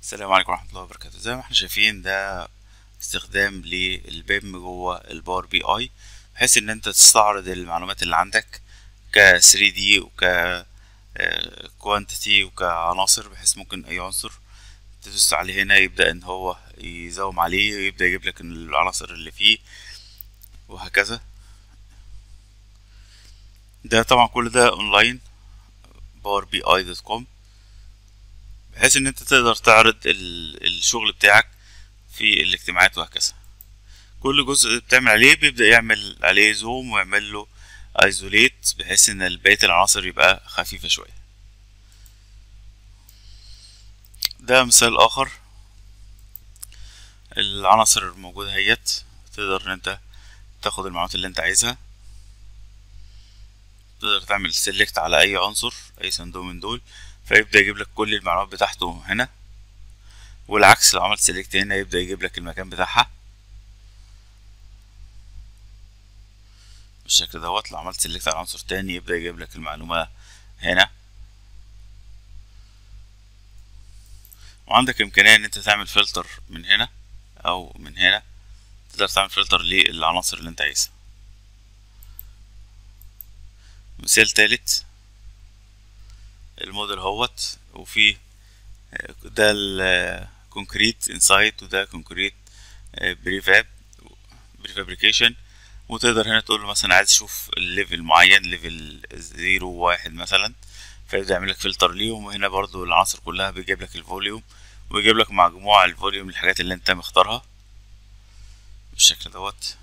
السلام عليكم ورحمة الله وبركاته زي ما احنا شايفين ده استخدام للبيم جوه الباور بي اي بحيث ان انت تستعرض المعلومات اللي عندك ك 3 دي وك كوانتيتي وكعناصر بحيث ممكن اي عنصر تدوس عليه هنا يبدأ ان هو يزوم عليه ويبدأ يجيب لك العناصر اللي فيه وهكذا ده طبعا كل ده اونلاين باور بي اي دوت كوم بحيث ان انت تقدر تعرض الشغل بتاعك في الاجتماعات وهكذا كل جزء بتعمل عليه بيبدأ يعمل عليه زوم ويعمل له ايزوليت بحيث ان بقية العناصر يبقى خفيفة شوية ده مثال اخر العناصر الموجودة هيت تقدر ان انت تاخد المعلومات اللي انت عايزها تقدر تعمل سيلكت على اي عنصر اي صندوق من دول فيبدأ يجيب لك كل المعلومات بتاعته هنا والعكس لو عملت سيلكت هنا يبدأ يجيب لك المكان بتاعها بالشكل دوت لو عملت سيلكت على عنصر تاني يبدأ يجيب لك المعلومة هنا وعندك إمكانية إن أنت تعمل فلتر من هنا أو من هنا تقدر تعمل فلتر للعناصر اللي أنت عايزها مثال تالت الموديل هوت وفي ده الكونكريت انسايت وده كونكريت بريفاب بريفابريكيشن وتقدر هنا تقول له مثلا عايز تشوف الليفل معين ليفل زيرو واحد مثلا فيبدأ يعمل لك فلتر ليهم وهنا برضو العناصر كلها بيجيب لك الفوليوم ويجيب لك مجموع الفوليوم للحاجات اللي انت مختارها بالشكل دوت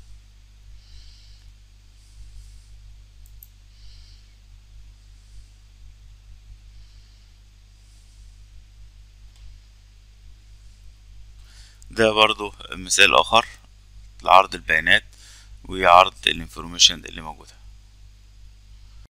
ده برضو مثال آخر لعرض البيانات وعرض الانفورميشن اللي موجودة